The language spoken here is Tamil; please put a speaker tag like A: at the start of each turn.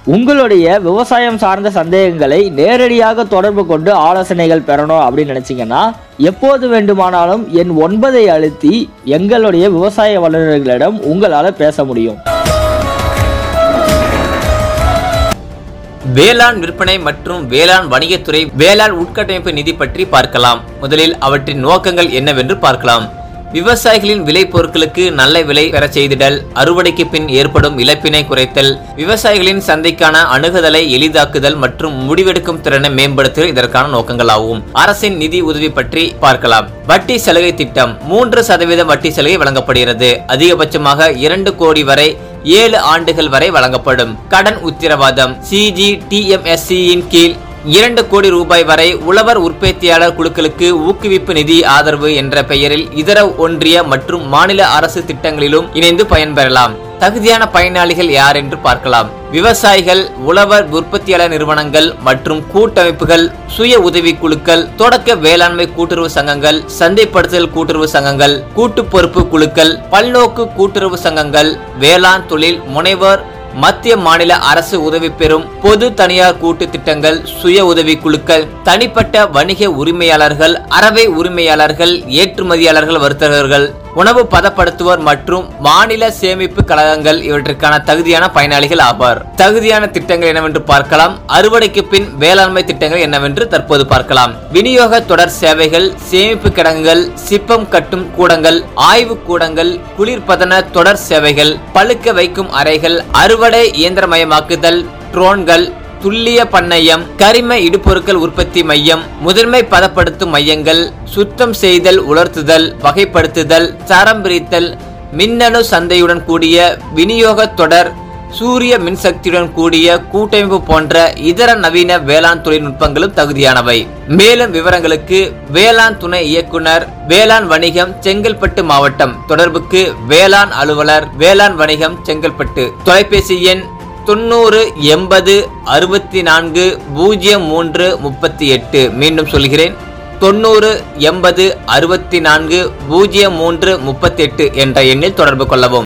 A: உங்களுடைய விவசாயம் சார்ந்த சந்தேகங்களை நேரடியாக தொடர்பு கொண்டு ஆலோசனைகள் பெறணும் அப்படின்னு நினைச்சீங்கன்னா எப்போது வேண்டுமானாலும் என் ஒன்பதை அழுத்தி எங்களுடைய விவசாய வல்லுநர்களிடம் உங்களால் பேச முடியும்
B: வேளாண் விற்பனை மற்றும் வேளாண் வணிகத்துறை வேளாண் உட்கட்டமைப்பு நிதி பற்றி பார்க்கலாம் முதலில் அவற்றின் நோக்கங்கள் என்னவென்று பார்க்கலாம் விவசாயிகளின் விளை பொருட்களுக்கு நல்ல விலை பெற செய்திடல் அறுவடைக்கு பின் ஏற்படும் இழப்பினை குறைத்தல் விவசாயிகளின் சந்தைக்கான அணுகுதலை எளிதாக்குதல் மற்றும் முடிவெடுக்கும் திறனை மேம்படுத்துதல் இதற்கான நோக்கங்களாகும் அரசின் நிதி உதவி பற்றி பார்க்கலாம் வட்டி சலுகை திட்டம் மூன்று சதவீதம் வட்டி சலுகை வழங்கப்படுகிறது அதிகபட்சமாக இரண்டு கோடி வரை ஏழு ஆண்டுகள் வரை வழங்கப்படும் கடன் உத்தரவாதம் சிஜி இன் கீழ் இரண்டு கோடி ரூபாய் வரை உழவர் உற்பத்தியாளர் குழுக்களுக்கு ஊக்குவிப்பு நிதி ஆதரவு என்ற பெயரில் இதர ஒன்றிய மற்றும் மாநில அரசு திட்டங்களிலும் இணைந்து பயன்பெறலாம் தகுதியான பயனாளிகள் யார் என்று பார்க்கலாம் விவசாயிகள் உழவர் உற்பத்தியாளர் நிறுவனங்கள் மற்றும் கூட்டமைப்புகள் சுய உதவி குழுக்கள் தொடக்க வேளாண்மை கூட்டுறவு சங்கங்கள் சந்தைப்படுத்தல் கூட்டுறவு சங்கங்கள் கூட்டு பொறுப்பு குழுக்கள் பல்நோக்கு கூட்டுறவு சங்கங்கள் வேளாண் தொழில் முனைவர் மத்திய மாநில அரசு உதவி பெறும் பொது தனியார் கூட்டு திட்டங்கள் சுய உதவி குழுக்கள் தனிப்பட்ட வணிக உரிமையாளர்கள் அறவை உரிமையாளர்கள் ஏற்றுமதியாளர்கள் வர்த்தகர்கள் உணவு பதப்படுத்துவோர் மற்றும் மாநில சேமிப்பு கழகங்கள் இவற்றிற்கான தகுதியான பயனாளிகள் ஆவார் தகுதியான திட்டங்கள் என்னவென்று பார்க்கலாம் அறுவடைக்கு பின் வேளாண்மை திட்டங்கள் என்னவென்று தற்போது பார்க்கலாம் விநியோக தொடர் சேவைகள் சேமிப்பு கிடங்குகள் சிப்பம் கட்டும் கூடங்கள் ஆய்வு கூடங்கள் குளிர்பதன தொடர் சேவைகள் பழுக்க வைக்கும் அறைகள் அறுவடை இயந்திரமயமாக்குதல் ட்ரோன்கள் துல்லிய பண்ணையம் கரிம இடுபொருட்கள் உற்பத்தி மையம் முதன்மை பதப்படுத்தும் மையங்கள் சுத்தம் செய்தல் உலர்த்துதல் வகைப்படுத்துதல் தரம் பிரித்தல் மின்னணு சந்தையுடன் கூடிய விநியோக தொடர் சூரிய மின்சக்தியுடன் கூடிய கூட்டமைப்பு போன்ற இதர நவீன வேளாண் தொழில்நுட்பங்களும் தகுதியானவை மேலும் விவரங்களுக்கு வேளாண் துணை இயக்குனர் வேளாண் வணிகம் செங்கல்பட்டு மாவட்டம் தொடர்புக்கு வேளாண் அலுவலர் வேளாண் வணிகம் செங்கல்பட்டு தொலைபேசி எண் தொண்ணூறு எண்பது அறுபத்தி நான்கு பூஜ்ஜியம் மூன்று முப்பத்தி எட்டு மீண்டும் சொல்கிறேன் தொண்ணூறு எண்பது அறுபத்தி நான்கு பூஜ்ஜியம் மூன்று முப்பத்தி எட்டு என்ற எண்ணில் தொடர்பு கொள்ளவும்